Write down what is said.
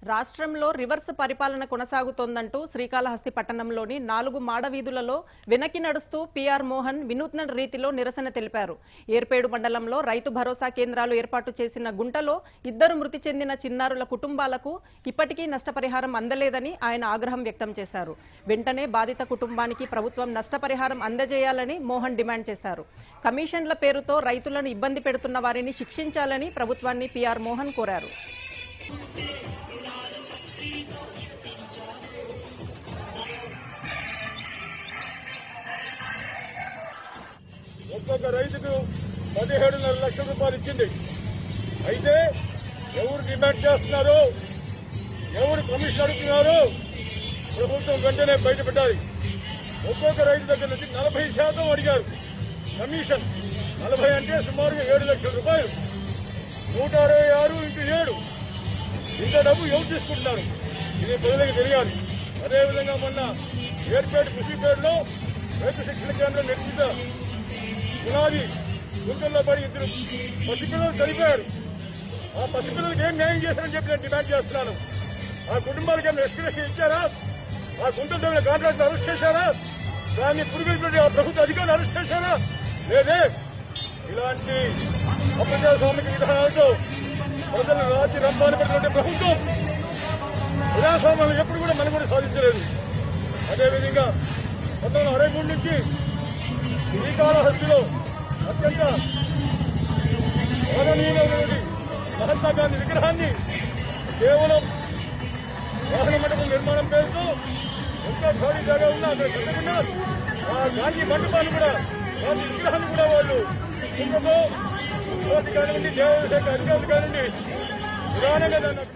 రాష్ట్రంలో రివర్స్ పరిపాలన కొనసాగుతోందంటూ శ్రీకాళహస్తి పట్టణంలోని నాలుగు మాడవీధులలో వెనక్కి నడుస్తూ పీఆర్ మోహన్ వినూత్న రీతిలో నిరసన తెలిపారు ఏర్పేడు మండలంలో రైతు భరోసా కేంద్రాలు ఏర్పాటు చేసిన గుంటలో ఇద్దరు మృతి చెందిన చిన్నారుల కుటుంబాలకు ఇప్పటికీ నష్టపరిహారం అందలేదని ఆయన ఆగ్రహం వ్యక్తం చేశారు వెంటనే బాధిత కుటుంబానికి ప్రభుత్వం నష్టపరిహారం అందజేయాలని మోహన్ డిమాండ్ చేశారు కమిషన్ల పేరుతో రైతులను ఇబ్బంది పెడుతున్న వారిని శిక్షించాలని ప్రభుత్వాన్ని పీఆర్ మోహన్ కోరారు ఒక్కొక్క రైతుకు పదిహేడున్నర లక్షల రూపాయలు ఇచ్చింది అయితే ఎవరు డిమాండ్ చేస్తున్నారు ఎవరు కమిషన్ అడుగుతున్నారు ప్రభుత్వం వెంటనే బయటపెట్టాలి ఒక్కొక్క రైతు దగ్గర నుంచి నలభై శాతం అడిగారు కమిషన్ నలభై అంటే సుమారుగా ఏడు లక్షల రూపాయలు నూట అరవై ఆరు ఇంటూ ఏడు ఇంత డబ్బు ఎవరు తీసుకుంటున్నారు ఇది ప్రజలకు తెలియాలి అదేవిధంగా మొన్న ఏర్పేట కృషిపేటలో రైతు శిక్షణ కేంద్రం నిర్మిత పునాది గుంటల్లో పడి ఇద్దరు పసిపిల్లలు చనిపోయారు ఆ పసిపిల్లలకి ఏం న్యాయం చేశారని చెప్పి నేను డిమాండ్ చేస్తున్నాను ఆ కుటుంబాలకి ఏమైనా ఎక్స్ప్రెషన్ ఇచ్చారా ఆ గుంటలు తగిన కాంట్రాక్ట్ అరెస్ట్ చేశారా దాన్ని పురుగులు ఆ ప్రభుత్వ అధికారులు అరెస్ట్ చేశారా లేదే ఇలాంటి అప్రజాస్వామిక విధానాలతో ప్రజలు రాత్రి రంపాలు పెట్టినటువంటి ప్రభుత్వం ప్రజాస్వామ్యం ఎప్పుడు కూడా మనం కూడా సాధించలేదు అదేవిధంగా పంతొమ్మిది వందల అరవై మూడు నుంచి శ్రీకాళహస్తిలో అత్యంత గౌరవనీయమైనటువంటి మహాత్మా గాంధీ విగ్రహాన్ని కేవలం వాహన మండపం నిర్మాణం పేరుతో ఎంతో ఖాళీ జాగా ఉన్నా అక్కడ కట్టకుండా ఆ గాంధీ మండపాన్ని కూడా గాంధీ విగ్రహాన్ని కూడా వాళ్ళు కుంభతో ముఖ్యమంత్రి కానివ్వండి దేవాదాయ శాఖ అధికారులు కానివ్వండి ప్రధానంగా దాన్ని